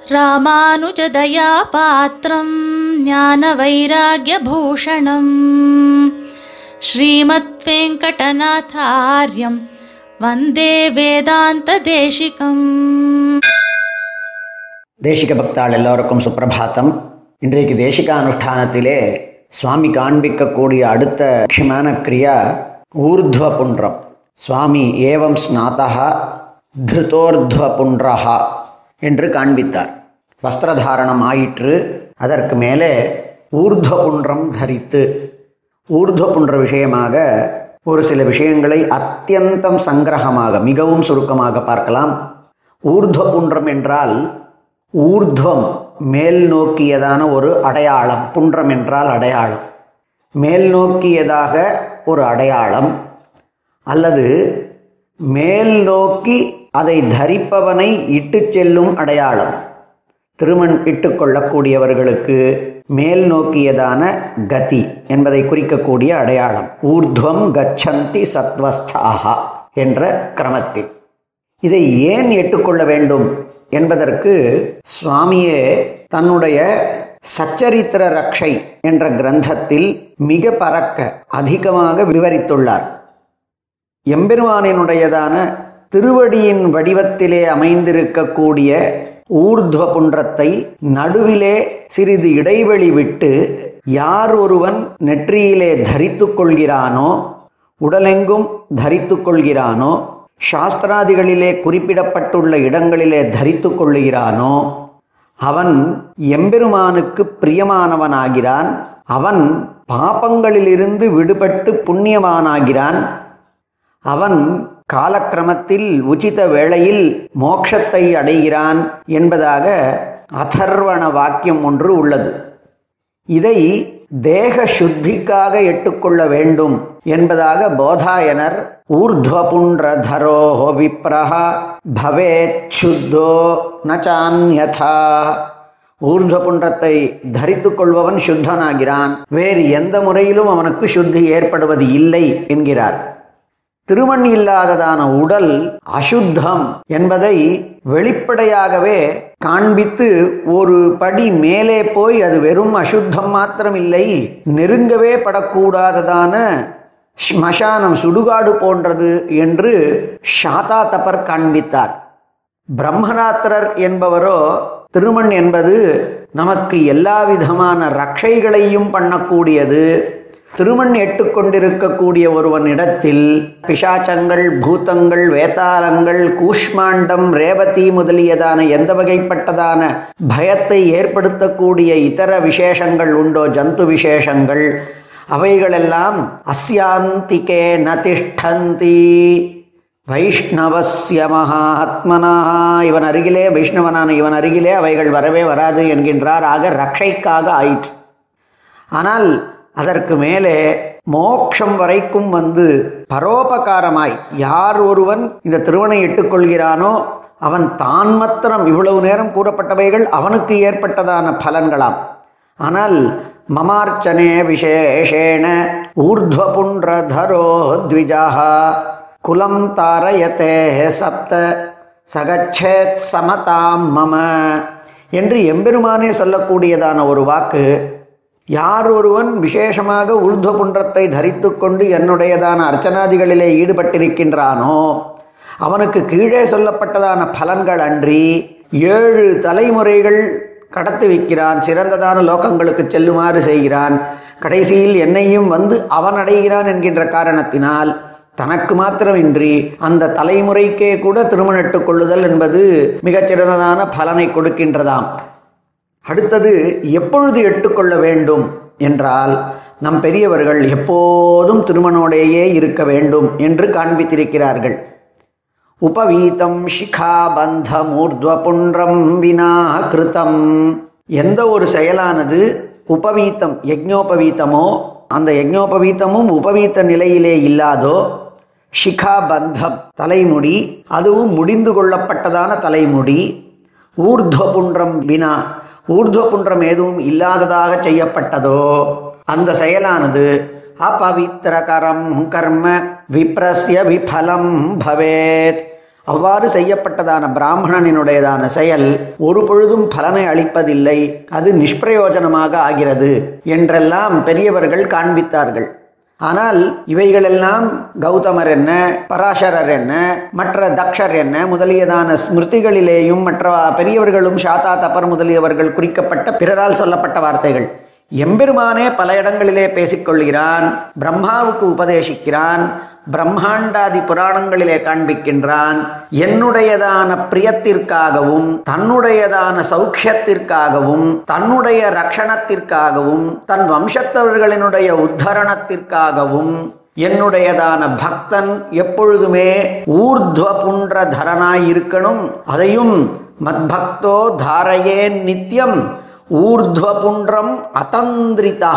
ராமானுஜதயா பாத்திரம் ஞான வைராகியபூஷணம் ஸ்ரீமத் வெங்கடநாதாரியம் வந்தே வேதாந்த தேசிகம் தேசிக பக்தாள் எல்லோருக்கும் சுப்பிரபாத்தம் இன்றைக்கு தேசிக அனுஷ்டானத்திலே சுவாமி காண்பிக்கக்கூடிய அடுத்த முக்கியமான கிரியா ஊர்த்வ புன்றம் சுவாமி ஏவம் ஸ்நாதா திருதோர்த்வ புன்றஹா என்று காண்பித்தார் வஸ்திரதாரணம் ஆயிற்று அதற்கு மேலே ஊர்த்வ புன்றம் தரித்து ஊர்த்வ புன்ற விஷயமாக ஒரு சில விஷயங்களை அத்தியந்தம் சங்கிரகமாக மிகவும் சுருக்கமாக பார்க்கலாம் ஊர்த்வ புன்றம் என்றால் ஊர்த்வம் மேல் நோக்கியதான ஒரு அடையாளம் புன்றம் என்றால் அடையாளம் மேல் நோக்கியதாக ஒரு அடையாளம் அல்லது மேல் நோக்கி அதை தரிப்பவனை இட்டு செல்லும் அடையாளம் திருமண் இட்டுக்கொள்ளக்கூடியவர்களுக்கு மேல் நோக்கியதான கதி என்பதை குறிக்கக்கூடிய அடையாளம் ஊர்த்வம் கச்சந்தி சத்வஸ்தாகா என்ற கிரமத்தில் இதை ஏன் ஏற்றுக்கொள்ள வேண்டும் என்பதற்கு சுவாமியே தன்னுடைய சச்சரித்திர ரக்ஷை என்ற கிரந்தத்தில் மிக பறக்க அதிகமாக விவரித்துள்ளார் எம்பெருமானினுடையதான திருவடியின் வடிவத்திலே அமைந்திருக்கக்கூடிய ஊர்த்வ புன்றத்தை நடுவிலே சிறிது இடைவெளி விட்டு யார் ஒருவன் நெற்றியிலே தரித்து கொள்கிறானோ உடலெங்கும் தரித்து கொள்கிறானோ சாஸ்திராதிகளிலே குறிப்பிடப்பட்டுள்ள இடங்களிலே தரித்து கொள்ளுகிறானோ அவன் எம்பெருமானுக்கு பிரியமானவனாகிறான் அவன் பாபங்களிலிருந்து விடுபட்டு புண்ணியவானாகிறான் அவன் காலக்கிரமத்தில் உச்சித வேளையில் மோட்சத்தை அடைகிறான் என்பதாக அதர்வண வாக்கியம் ஒன்று உள்ளது இதை தேக சுத்திக்காக எட்டுக்கொள்ள வேண்டும் என்பதாக போதாயனர் ஊர்ಧ್ವபுன்றதரோ விப்ரஹா பவேத் சுத்தோ நச்சான்யதா ஊர்ಧ್ವபுன்றத்தை தரித்து கொள்பவன் சுத்தனாகிறான் வேறு எந்த முறையிலும் அவனுக்கு சுத்தி ஏற்படுவது இல்லை என்கிறார் திருமண் இல்லாததான உடல் அசுத்தம் என்பதை வெளிப்படையாகவே காண்பித்து ஒரு படி மேலே போய் அது வெறும் அசுத்தம் மாத்திரமில்லை நெருங்கவே படக்கூடாததான ஸ்மசானம் சுடுகாடு போன்றது என்று ஷாதா தபர் காண்பித்தார் பிரம்மராத்திரர் என்பவரோ திருமண் என்பது நமக்கு எல்லா விதமான ரக்ஷைகளையும் பண்ணக்கூடியது திருமண் எட்டுக்கொண்டிருக்கக்கூடிய ஒருவன் இடத்தில் பிசாச்சங்கள் பூதங்கள் வேதாளங்கள் கூஷ்மாண்டம் ரேவதி முதலியதான எந்த வகைப்பட்டதான பயத்தை ஏற்படுத்தக்கூடிய இதர விசேஷங்கள் உண்டோ ஜந்து விசேஷங்கள் அவைகளெல்லாம் அஸ்யாந்திகே நதிஷ்டந்தி வைஷ்ணவஸ்ய மகாத்மனா இவன் அருகிலே வைஷ்ணவனான இவன் அருகிலே அவைகள் வரவே வராது என்கின்றார் ஆக ரக்ஷைக்காக ஆயிற்று ஆனால் அதற்கு மேலே மோக்ஷம் வரைக்கும் வந்து பரோபகாரமாய் யார் ஒருவன் இந்த திருவனை இட்டுக்கொள்கிறானோ அவன் தான் மாத்திரம் இவ்வளவு நேரம் கூறப்பட்டவைகள் அவனுக்கு ஏற்பட்டதான பலன்களாம் ஆனால் மமார்ச்சனே விசேஷேண ஊர்ಧ್ವபுன்றதரோ த்விஜாக குலம் தாரயத்தே சப்த சகச்சேத் சமதாம் மம என்று எம்பெருமானே சொல்லக்கூடியதான ஒரு வாக்கு யார் ஒருவன் விசேஷமாக ஊர்துவ புன்றத்தை தரித்து கொண்டு என்னுடையதான அர்ச்சனாதிகளிலே ஈடுபட்டிருக்கின்றானோ அவனுக்கு கீழே சொல்லப்பட்டதான பலன்கள் அன்றி ஏழு தலைமுறைகள் கடத்தி வைக்கிறான் சிறந்ததான லோகங்களுக்கு செல்லுமாறு செய்கிறான் கடைசியில் என்னையும் வந்து அவன் அடைகிறான் என்கின்ற காரணத்தினால் தனக்கு மாத்திரமின்றி அந்த தலைமுறைக்கே கூட திருமணிட்டுக் கொள்ளுதல் என்பது மிகச்சிறந்ததான பலனை கொடுக்கின்றதாம் அடுத்தது எப்பொழுது எட்டுக்கொள்ள வேண்டும் என்றால் நம் பெரியவர்கள் எப்போதும் திருமணோடையே இருக்க வேண்டும் என்று காண்பித்திருக்கிறார்கள் உபவீதம் சிகாபந்தம் ஊர்துவபுன்றம் வினா கிருதம் எந்த ஒரு செயலானது உபவீத்தம் யஜ்ஞோபவீத்தமோ அந்த யஜ்ஞோபவீத்தமும் உபவீத்த நிலையிலே இல்லாதோ ஷிகாபந்தம் தலைமுடி அதுவும் முடிந்து கொள்ளப்பட்டதான தலைமுடி ஊர்துவபுன்றம் வினா ஊர்துவபுன்றம் எதுவும் இல்லாததாக செய்யப்பட்டதோ அந்த செயலானது அபவித்திரகரம் கர்ம விப்ரஸ்ய விஃபலம் பவேத் அவ்வாறு செய்யப்பட்டதான பிராமணனினுடையதான செயல் ஒரு பொழுதும் பலனை அளிப்பதில்லை அது நிஷ்பிரயோஜனமாக ஆகிறது என்றெல்லாம் பெரியவர்கள் காண்பித்தார்கள் ஆனால் இவைகளெல்லாம் கௌதமர் என்ன பராசரர் என்ன மற்ற தக்ஷர் என்ன முதலியதான ஸ்மிருதிகளிலேயும் மற்ற பெரியவர்களும் சாதா தப்பர் முதலியவர்கள் குறிக்கப்பட்ட பிறரால் சொல்லப்பட்ட வார்த்தைகள் எம்பெருமானே பல இடங்களிலே பேசிக்கொள்கிறான் பிரம்மாவுக்கு உபதேசிக்கிறான் பிரம்மாண்டாதி புராணங்களிலே காண்பிக்கின்றான் என்னுடையதான பிரியத்திற்காகவும் தன்னுடையதான சௌக்கியத்திற்காகவும் தன்னுடைய ரக்ஷணத்திற்காகவும் தன் வம்சத்தவர்களினுடைய உத்தரணத்திற்காகவும் என்னுடையதான பக்தன் எப்பொழுதுமே ஊர்துவ புன்ற தரனாய் இருக்கணும் அதையும் மத்பக்தோ தாரையே நித்தியம் ஊர்துவ புன்றம் அதந்திரிதா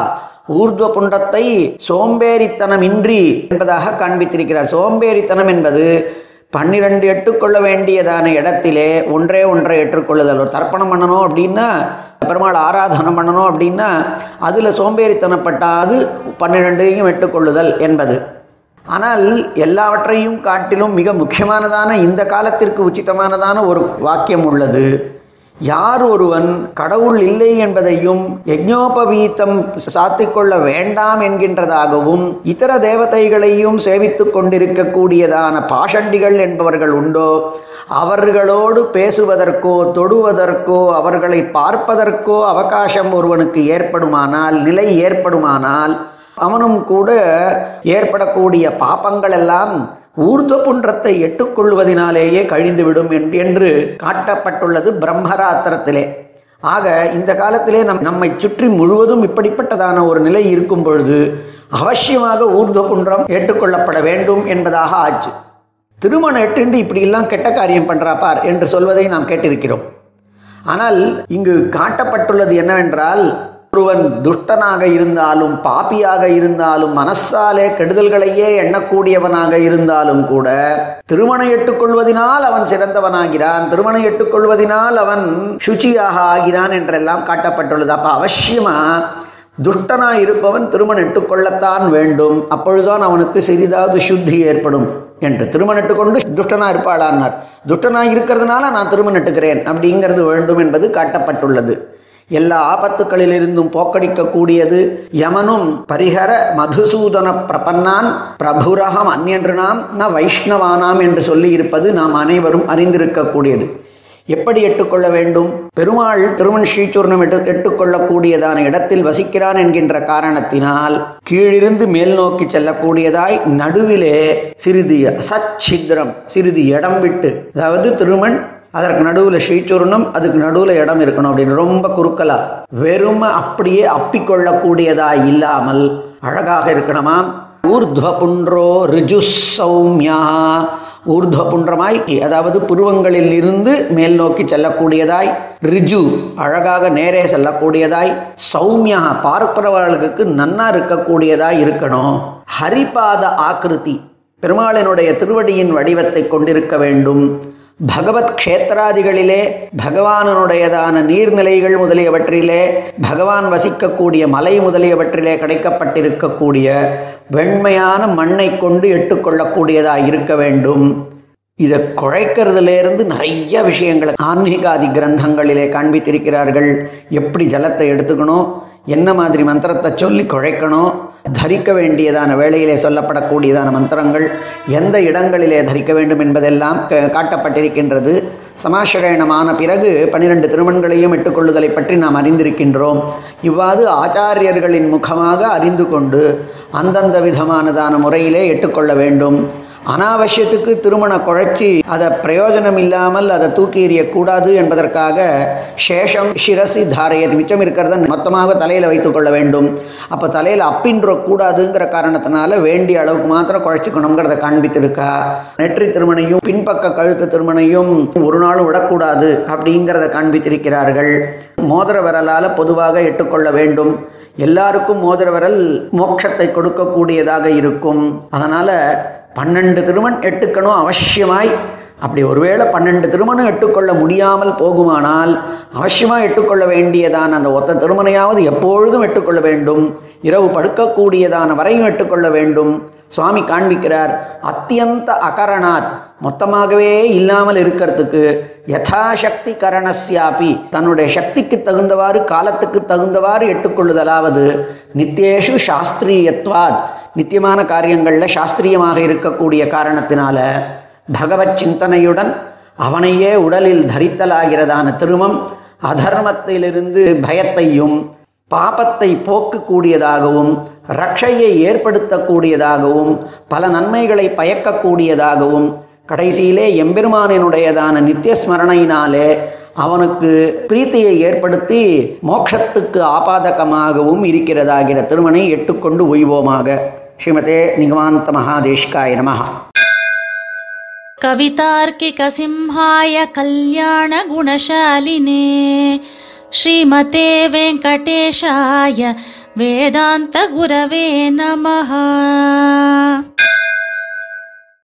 ஊர்துவ புண்டத்தை சோம்பேறித்தனமின்றி என்பதாக காண்பித்திருக்கிறார் சோம்பேறித்தனம் என்பது பன்னிரண்டு எட்டுக்கொள்ள வேண்டியதான இடத்திலே ஒன்றே ஒன்றை ஏற்றுக்கொள்ளுதல் ஒரு தர்ப்பணம் பண்ணணும் அப்படின்னா பெருமாள் ஆராதனம் பண்ணணும் அப்படின்னா அதில் சோம்பேறித்தனப்பட்ட அது பன்னிரெண்டையும் எட்டுக்கொள்ளுதல் என்பது ஆனால் எல்லாவற்றையும் காட்டிலும் மிக முக்கியமானதான இந்த காலத்திற்கு உச்சிதமானதான ஒரு வாக்கியம் உள்ளது யார் ஒருவன் கடவுள் இல்லை என்பதையும் யஜ்ஞோபவீத்தம் சாத்திக்கொள்ள வேண்டாம் என்கின்றதாகவும் இதர தேவதைகளையும் சேவித்துக் கொண்டிருக்கக்கூடியதான பாஷண்டிகள் என்பவர்கள் உண்டோ அவர்களோடு பேசுவதற்கோ தொடுவதற்கோ அவர்களை பார்ப்பதற்கோ அவகாசம் ஒருவனுக்கு ஏற்படுமானால் நிலை ஏற்படுமானால் அவனும் கூட ஏற்படக்கூடிய பாப்பங்கள் எல்லாம் ஊர்துவ புன்றத்தை எட்டுக்கொள்வதினாலேயே கழிந்துவிடும் என்று காட்டப்பட்டுள்ளது பிரம்மராத்திரத்திலே ஆக இந்த காலத்திலே நம் நம்மை சுற்றி முழுவதும் இப்படிப்பட்டதான ஒரு நிலை இருக்கும் பொழுது அவசியமாக ஊர்துவ புன்றம் ஏற்றுக்கொள்ளப்பட வேண்டும் என்பதாக ஆச்சு திருமணம் எட்டுண்டு இப்படியெல்லாம் கெட்ட காரியம் பண்றாப்பார் என்று சொல்வதை நாம் கேட்டிருக்கிறோம் ஆனால் இங்கு காட்டப்பட்டுள்ளது என்னவென்றால் ஒருவன் துஷ்டனாக இருந்தாலும் பாப்பியாக இருந்தாலும் மனசாலே கெடுதல்களையே எண்ணக்கூடியவனாக இருந்தாலும் கூட திருமணம் எட்டுக்கொள்வதினால் அவன் சிறந்தவனாகிறான் திருமணம் எட்டுக்கொள்வதினால் அவன் சுச்சியாக ஆகிறான் என்றெல்லாம் காட்டப்பட்டுள்ளது அப்போ அவசியமா துஷ்டனாய் இருப்பவன் திருமணம் எட்டுக்கொள்ளத்தான் வேண்டும் அப்பொழுதுதான் அவனுக்கு சிறிதாவது சுத்தி ஏற்படும் என்று திருமணட்டு கொண்டு துஷ்டனா இருப்பாளான்னார் துஷ்டனாய் இருக்கிறதுனால நான் திருமணம் எட்டுக்கிறேன் அப்படிங்கிறது வேண்டும் என்பது காட்டப்பட்டுள்ளது எல்லா ஆபத்துக்களிலிருந்தும் போக்கடிக்கக்கூடியது யமனும் பரிஹர மதுசூதன பிரபன்னான் பிரபுரகம் அந்நியன்று நாம் ந வைஷ்ணவானாம் என்று சொல்லி இருப்பது நாம் அனைவரும் அறிந்திருக்கக்கூடியது எப்படி எட்டுக்கொள்ள வேண்டும் பெருமாள் திருமண் ஸ்ரீசூர்ணம் எட்டு எட்டுக்கொள்ளக்கூடியதான இடத்தில் வசிக்கிறான் என்கின்ற காரணத்தினால் கீழிருந்து மேல் நோக்கி செல்லக்கூடியதாய் நடுவிலே சிறிது சச்சித்திரம் சிறிது இடம் விட்டு அதாவது திருமண் அதற்கு நடுவில் ஸ்ரீசூர்ணம் அதுக்கு நடுவில் இடம் இருக்கணும் அப்படின்னு ரொம்ப குறுக்கலா வெறும அப்படியே அப்பிக்கொள்ளக்கூடியதா இல்லாமல் அழகாக இருக்கணுமா ஊர்துவ புன்றோ ரிஜு சௌமியா ஊர்துவ புன்றமாய் அதாவது புருவங்களில் இருந்து மேல் நோக்கி செல்லக்கூடியதாய் ரிஜு அழகாக நேரே செல்லக்கூடியதாய் சௌமியா பார்க்கிறவர்களுக்கு நன்னா இருக்கக்கூடியதாய் இருக்கணும் ஹரிபாத ஆக்கிருதி பெருமாளினுடைய திருவடியின் வடிவத்தை கொண்டிருக்க வேண்டும் பகவத் க்ஷேத்திராதிகளிலே பகவானுடையதான நீர்நிலைகள் முதலியவற்றிலே பகவான் வசிக்கக்கூடிய மலை முதலியவற்றிலே கிடைக்கப்பட்டிருக்கக்கூடிய வெண்மையான மண்ணை கொண்டு எட்டுக்கொள்ளக்கூடியதாக இருக்க வேண்டும் இதை குழைக்கிறதுலேருந்து நிறைய விஷயங்களை ஆன்மீகாதி கிரந்தங்களிலே காண்பித்திருக்கிறார்கள் எப்படி ஜலத்தை எடுத்துக்கணும் என்ன மாதிரி மந்திரத்தை சொல்லி குழைக்கணும் தரிக்க வேண்டியதான வேளையிலே சொல்லப்படக்கூடியதான மந்திரங்கள் எந்த இடங்களிலே தரிக்க வேண்டும் என்பதெல்லாம் க- காட்டப்பட்டிருக்கின்றது சமாசிரயணமான பிறகு பனிரெண்டு திருமண்களையும் இட்டுக்கொள்ளுதலை பற்றி நாம் அறிந்திருக்கின்றோம் இவ்வாறு ஆச்சாரியர்களின் முகமாக அறிந்து கொண்டு அந்தந்த விதமானதான முறையிலே எட்டுக்கொள்ள வேண்டும் அனாவசியத்துக்கு திருமண குழைச்சி அதை பிரயோஜனம் இல்லாமல் அதை தூக்கி எறியக்கூடாது என்பதற்காக சேஷம் சிரசி தாரையது மிச்சம் இருக்கிறத மொத்தமாக தலையில் வைத்துக்கொள்ள வேண்டும் அப்போ தலையில் அப்பின்ற கூடாதுங்கிற காரணத்தினால வேண்டிய அளவுக்கு மாத்திரம் குழைச்சிக்கணுங்கிறத காண்பித்திருக்கா நெற்றி திருமணையும் பின்பக்க கழுத்து திருமணையும் ஒரு நாளும் விடக்கூடாது அப்படிங்கிறத காண்பித்திருக்கிறார்கள் மோதிர விரலால் பொதுவாக எட்டுக்கொள்ள வேண்டும் எல்லாருக்கும் மோதிர விரல் மோட்சத்தை கொடுக்கக்கூடியதாக இருக்கும் அதனால் பன்னெண்டு திருமண் எட்டுக்கணும் அவசியமாய் அப்படி ஒருவேளை பன்னெண்டு திருமணம் எட்டுக்கொள்ள முடியாமல் போகுமானால் அவசியமாக எட்டுக்கொள்ள வேண்டியதான அந்த ஒத்த திருமணையாவது எப்பொழுதும் எட்டுக்கொள்ள வேண்டும் இரவு படுக்கக்கூடியதான வரையும் எட்டுக்கொள்ள வேண்டும் சுவாமி காண்பிக்கிறார் அத்தியந்த அகரணாத் மொத்தமாகவே இல்லாமல் இருக்கிறதுக்கு யதாசக்தி கரணஸ்யாபி தன்னுடைய சக்திக்கு தகுந்தவாறு காலத்துக்கு தகுந்தவாறு எட்டுக்கொள்ளுதலாவது நித்தியேஷு சாஸ்திரியத்வாத் நித்தியமான காரியங்களில் சாஸ்திரியமாக இருக்கக்கூடிய காரணத்தினால பகவத் சிந்தனையுடன் அவனையே உடலில் தரித்தலாகிறதான திருமம் அதர்மத்திலிருந்து பயத்தையும் பாபத்தை போக்கக்கூடியதாகவும் ரக்ஷையை ஏற்படுத்தக்கூடியதாகவும் பல நன்மைகளை பயக்கக்கூடியதாகவும் கடைசியிலே எம்பெருமானினுடையதான நித்திய ஸ்மரணையினாலே அவனுக்கு பிரீத்தியை ஏற்படுத்தி மோட்சத்துக்கு ஆபாதகமாகவும் இருக்கிறதாகிற திருமணை எட்டுக்கொண்டு உய்வோமாக ஸ்ரீமதே நிகமாந்த மகாதேஷ்காய நமஹா कवितार्किकसिंहाय कल्याणगुणशालिने श्रीमते वेङ्कटेशाय वेदान्तगुरवे नमः